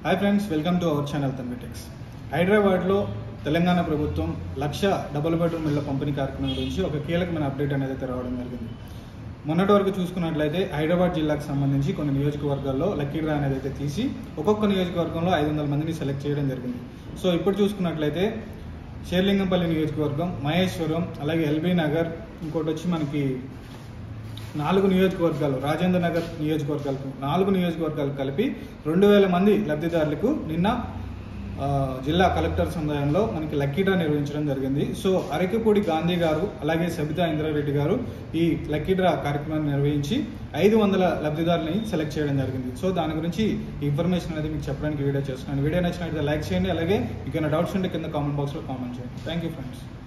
hi friends welcome to our channel Tanvitex హైదరాబాద్లో తెలంగాణ ప్రభుత్వం లక్ష double bedroom ఇళ్ల పంపిణీ కార్యక్రమం గురించి ఒక కీలకమైన అప్డేట్ అనేది అయితే రావడం జరిగింది మొన్నటి వరకు చూసుకున్నట్లయితే హైదరాబాద్ జిల్లాకు సంబంధించి కొన్ని నియోజకవర్గాల్లో లక్కీ డ్రా అనేది అయితే తీసి ఒక్కొక్క నియోజకవర్గంలో ఐదు వందల మందిని సెలెక్ట్ చేయడం జరిగింది సో ఇప్పుడు చూసుకున్నట్లయితే షేర్లింగంపల్లి నియోజకవర్గం మహేశ్వరం అలాగే ఎల్బీ నగర్ ఇంకోటి వచ్చి మనకి నాలుగు నియోజకవర్గాలు రాజేంద్ర నగర్ నియోజకవర్గాలకు నాలుగు నియోజకవర్గాలు కలిపి రెండు వేల మంది లబ్ధిదారులకు నిన్న ఆ, జిల్లా కలెక్టర్ సముదాయంలో మనకి లక్కీ డ్రా నిర్వహించడం జరిగింది సో అరకిపూడి గాంధీ గారు అలాగే సబితా ఇంద్రారెడ్డి గారు ఈ లక్కీ డ్రా కార్యక్రమాన్ని నిర్వహించి ఐదు వందల లబ్ధిదారులని సెలెక్ట్ చేయడం జరిగింది సో దాని గురించి ఈ ఇన్ఫర్మేషన్ అనేది మీకు చెప్పడానికి వీడియో చేస్తున్నాను వీడియో నచ్చినట్లయితే లైక్ చేయండి అలాగే మీకు ఏమైనా డౌట్స్ ఉంటే కింద కామెంట్ బాక్స్లో కామెంట్ చేయండి థ్యాంక్ యూ ఫ్రెండ్స్